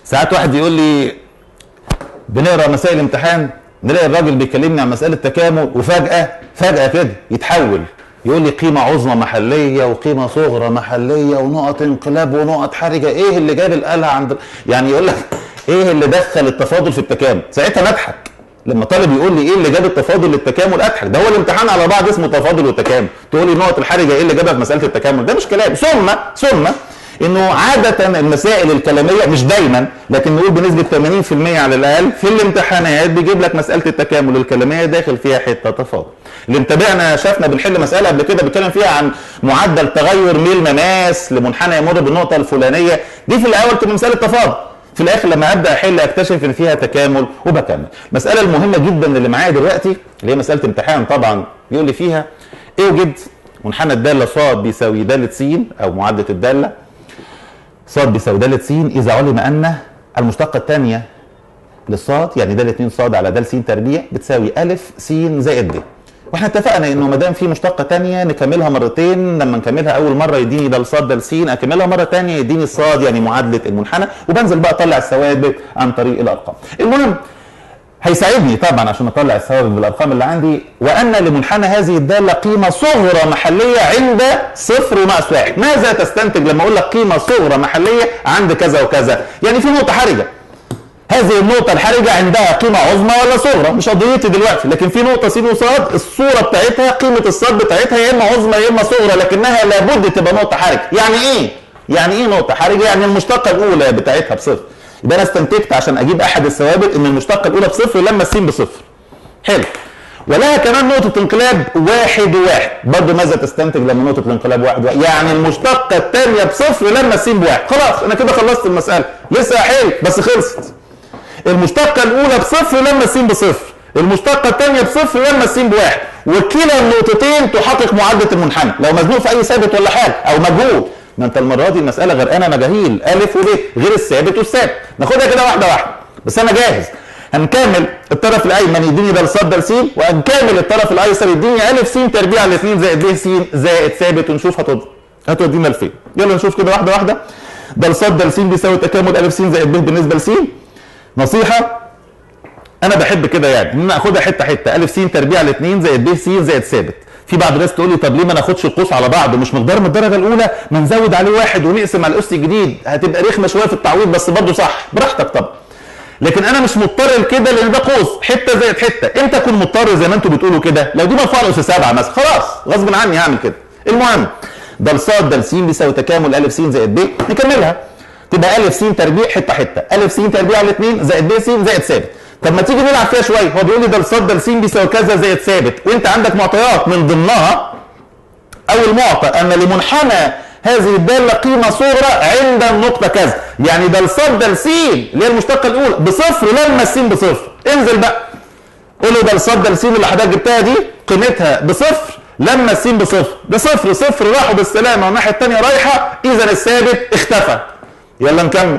ساعات واحد يقول لي بنقرا مسائل الامتحان نلاقي الراجل بيكلمني عن مساله تكامل وفجاه فجاه كده يتحول يقول لي قيمه عظمى محليه وقيمه صغرى محليه ونقط انقلاب ونقط حرجه ايه اللي جاب القلعه عند يعني يقول لك ايه اللي دخل التفاضل في التكامل ساعتها نضحك لما طالب يقول لي ايه اللي جاب التفاضل للتكامل اضحك ده هو الامتحان على بعض اسمه تفاضل وتكامل تقول لي نقط الحرجه ايه اللي جابها في مساله التكامل ده مش كلام ثم ثم انه عاده المسائل الكلاميه مش دايما لكن نقول بنسبه 80% على الاقل في الامتحانات بيجيب لك مساله التكامل الكلاميه داخل فيها حته تفاضل اللي متابعنا شافنا بنحل مساله قبل كده بيتكلم فيها عن معدل تغير ميل مماس لمنحنى يمر بالنقطه الفلانيه دي في الاول تبقى مساله تفاضل في الاخر لما ابدا احل اكتشف ان فيها تكامل وبكمل المساله المهمه جدا اللي معايا دلوقتي اللي هي مساله امتحان طبعا بيقول لي فيها اوجد منحنى الداله ص بيساوي داله س او معادله الداله ص بيساوي داله س اذا علم ان المشتقه الثانيه للصاد يعني داله 2 صاد على دال س تربيع بتساوي ا س زائد د واحنا اتفقنا انه ما دام في مشتقه ثانيه نكملها مرتين لما نكملها اول مره يديني دال صاد دال س اكملها مره ثانيه يديني الصاد يعني معادله المنحنى وبنزل بقى اطلع الثوابت عن طريق الارقام المهم هيساعدني طبعا عشان اطلع الثوابت بالارقام اللي عندي وان لمنحنى هذه الداله قيمه صغرى محليه عند صفر وناقص واحد ماذا تستنتج لما اقول لك قيمه صغرى محليه عند كذا وكذا يعني في نقطه حرجه هذه النقطة الحرجة عندها قيمة عظمى ولا صغرى مش قضيتي دلوقتي لكن في نقطة س وصاد الصورة بتاعتها قيمة الصاد بتاعتها يا إما عظمى يا إما صغرى لكنها لابد تبقى نقطة حرجة يعني إيه؟ يعني إيه نقطة حرجة؟ يعني المشتقة الأولى بتاعتها بصفر يبقى أنا استنتجت عشان أجيب أحد الثوابت إن المشتقة الأولى بصفر لما الس بصفر حلو ولها كمان نقطة انقلاب واحد وواحد برضه ماذا تستنتج لما نقطة الانقلاب واحد وواحد يعني المشتقة الثانية بصفر لما الس بواحد خلاص أنا كده خلصت المسألة لسه حلو بس خلصت المشتقة الأولى بصفر لما الس بصفر المشتقة الثانية بصفر لما الس بواحد وكلا النقطتين تحقق معادلة المنحنى لو مزنوق في أي ثابت ولا حاجة أو مجهول ما أنت المرة دي المسألة غرقانة مجاهيل ألف وب غير الثابت والثابت ناخدها كده واحدة واحدة بس أنا جاهز هنكمل الطرف الايمن يديني ده ص ده س وهنكمل الطرف الايسر يديني ا س تربيع على 2 زائد ب س زائد ثابت ونشوف هتود هتودينا لفين يلا نشوف كده واحده واحده ده ص ده س بيساوي تكامل ا س زائد ب بالنسبه لس نصيحه انا بحب كده يعني ان انا اخدها حته حته ا س تربيع على 2 زائد ب س زائد ثابت في بعض الناس تقول لي طب ليه ما ناخدش القوس على بعض مش مقدار من الدرجه الاولى ما نزود عليه واحد ونقسم على الاس الجديد هتبقى رخمه شويه في التعويض بس برضه صح براحتك طبعا لكن انا مش مضطر لكده لان ده قوس حته زائد حته امتى اكون مضطر زي ما انتم بتقولوا كده لو دي مرفوعه لاس 7 مثلا خلاص غصب عني هعمل كده المهم ده ص ده س بيساوي تكامل ا س زائد ب نكملها تبقى ا س تربيع حته حته ا س تربيع على 2 زائد ب س زائد ثابت طب ما تيجي نلعب فيها شويه هو بيقول لي ده ص ده س بيساوي كذا زائد ثابت وانت عندك معطيات من ضمنها اول معطى ان لمنحنى هذه الداله قيمه صغرى عند النقطه كذا يعني ده ص ده س اللي هي المشتقه الاولى بصفر لما الس بصفر انزل بقى قول له ده ص ده س اللي حضرتك جبتها دي قيمتها بصفر لما الس بصفر ده صفر صفر راحوا بالسلامه والناحيه الثانيه رايحه اذا الثابت اختفى يلا نكمل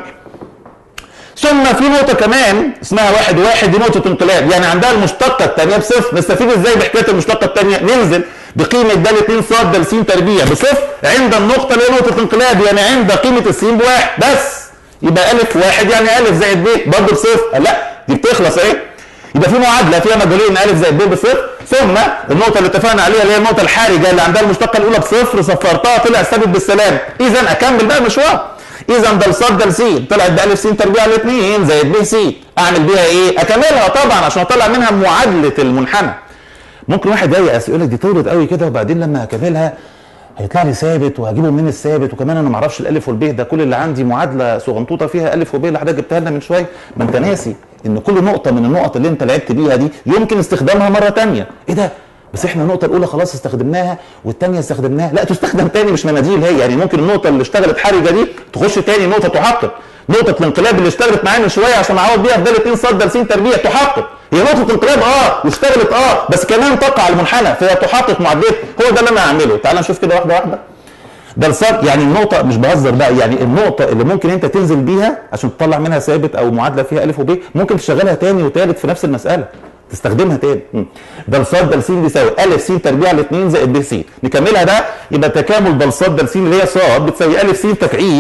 ثم في نقطة كمان اسمها واحد واحد دي نقطة انقلاب يعني عندها المشتقة الثانية بصفر نستفيد ازاي بحكاية المشتقة الثانية ننزل بقيمة د 2 ص د س تربيع بصفر عند النقطة اللي هي نقطة انقلاب يعني عند قيمة الس بواحد بس يبقى ألف واحد يعني ألف زائد ب برضه بصفر لا دي بتخلص ايه يبقى في معادلة فيها مجهولين ألف زائد ب بصفر ثم النقطة اللي اتفقنا عليها اللي هي النقطة الحرجة اللي عندها المشتقة الأولى بصفر صفرتها طلع ثابت بالسلام إذا أكمل بقى المشوار اذا ده ص ده س طلعت ده ا س تربيع على 2 زائد ب س اعمل بيها ايه؟ اكملها طبعا عشان اطلع منها معادله المنحنى. ممكن واحد ييأس يقول لك دي طولت قوي كده وبعدين لما اكملها هيطلع لي ثابت وهجيبه منين الثابت وكمان انا ما اعرفش الالف والب ده كل اللي عندي معادله صغنطوطه فيها الف وب اللي حضرتك جبتها لنا من شويه ما انت ناسي ان كل نقطه من النقط اللي انت لعبت بيها دي يمكن استخدامها مره ثانيه ايه ده بس احنا النقطة الأولى خلاص استخدمناها والثانية استخدمناها، لا تستخدم تاني مش مناديل هي يعني ممكن النقطة اللي اشتغلت حرجة دي تخش تاني نقطة تحقق، نقطة الانقلاب اللي اشتغلت معايا من شوية عشان أعوض بيها بدل 2 ص د س تربيع تحقق، هي نقطة انقلاب اه واشتغلت اه بس كمان تقع على المنحنى فهي تحقق معادلتها، هو ده اللي أنا هعمله، تعال نشوف كده واحدة واحدة. ده الصاد يعني النقطة مش بهزر بقى يعني النقطة اللي ممكن أنت تنزل بيها عشان تطلع منها ثابت أو معادلة فيها ألف وب ممكن تشغلها تاني وتالت في نفس المسألة. تستخدمها تاني ده ص د س بيساوي ا س تربيع على 2 زائد ب س نكملها ده يبقى تكامل ده ص د س اللي هي ص بتساوي ا س تكعيب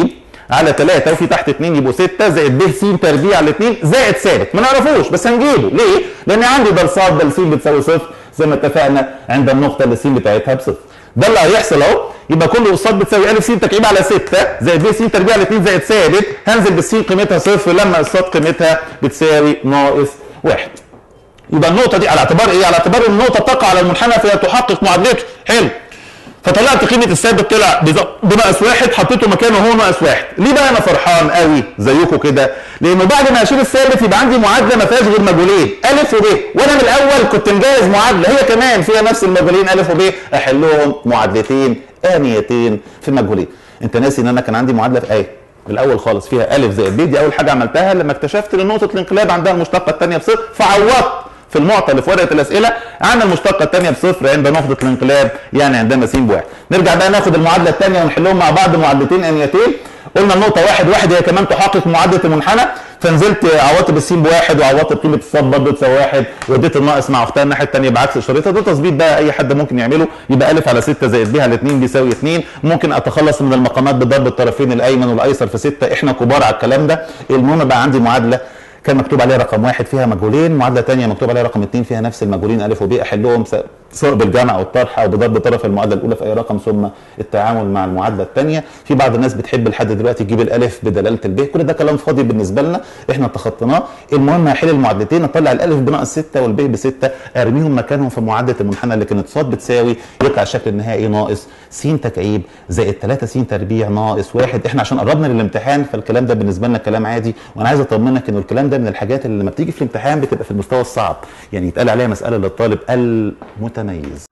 على 3 وفي تحت 2 يبقوا 6 زائد ب س تربيع على 2 زائد ثابت ما نعرفوش بس هنجيبه ليه؟ لان عندي د ص د س بتساوي صفر زي ما اتفقنا عند النقطه اللي س بتاعتها بصفر ده اللي هيحصل اهو يبقى كل قصاد بتساوي ا س تكعيب على 6 زائد ب س تربيع على 2 زائد ثابت هنزل بالس قيمتها صفر لما قصاد قيمتها بتساوي ناقص 1 يبقى النقطة دي على اعتبار ايه؟ على اعتبار النقطة تقع على المنحنى فهي تحقق معادلته، حلو. فطلعت قيمة الثابت طلع بناقص واحد حطيته مكانه هو ناقص واحد، ليه بقى انا فرحان قوي زيكم كده؟ لانه بعد ما اشيل الثابت يبقى عندي معادلة ما فيهاش غير مجهولين الف وب، وانا من الاول كنت مجهز معادلة هي كمان فيها نفس المجهولين الف وب احلهم معادلتين آنيتين في المجهولين. انت ناسي ان انا كان عندي معادلة في ايه؟ الاول خالص فيها الف زائد ب دي اول حاجه عملتها لما اكتشفت ان نقطه الانقلاب عندها المشتقه الثانيه بصفر فعوضت في المعطى اللي في ورقه الاسئله عن المشتقه الثانيه بصفر عند نقطه الانقلاب يعني عندما س بواحد نرجع بقى ناخد المعادله الثانيه ونحلهم مع بعض معادلتين انيتين قلنا النقطه واحد واحد هي كمان تحقق معادله المنحنى فنزلت عوضت بالسين بواحد وعوضت بقيمه الصاد برضه تساوي واحد واديت الناقص مع اختها الناحيه الثانيه بعكس اشارتها ده تظبيط بقى اي حد ممكن يعمله يبقى الف على 6 زائد ب على 2 بيساوي 2 ممكن اتخلص من المقامات بضرب الطرفين الايمن والايسر في 6 احنا كبار على الكلام ده المهم بقى عندي معادله كان مكتوب عليها رقم واحد فيها مجهولين معادله ثانيه مكتوب عليها رقم اثنين فيها نفس المجهولين الف وب احلهم سواء بالجمع او الطرح او بضرب طرف المعادله الاولى في اي رقم ثم التعامل مع المعادله الثانيه في بعض الناس بتحب لحد دلوقتي تجيب الالف بدلاله الب كل ده كلام فاضي بالنسبه لنا احنا تخطيناه المهم هحل المعادلتين اطلع الالف بناقص 6 والب ب 6 ارميهم مكانهم في معادله المنحنى اللي كانت صاد بتساوي يطلع الشكل النهائي ناقص س تكعيب زائد 3 س تربيع ناقص واحد احنا عشان قربنا للامتحان فالكلام ده بالنسبه لنا كلام عادي وانا عايز اطمنك ان الكلام ده من الحاجات اللي لما بتيجي في الامتحان بتبقى في المستوى الصعب يعني يتقال عليها مساله للطالب المتميز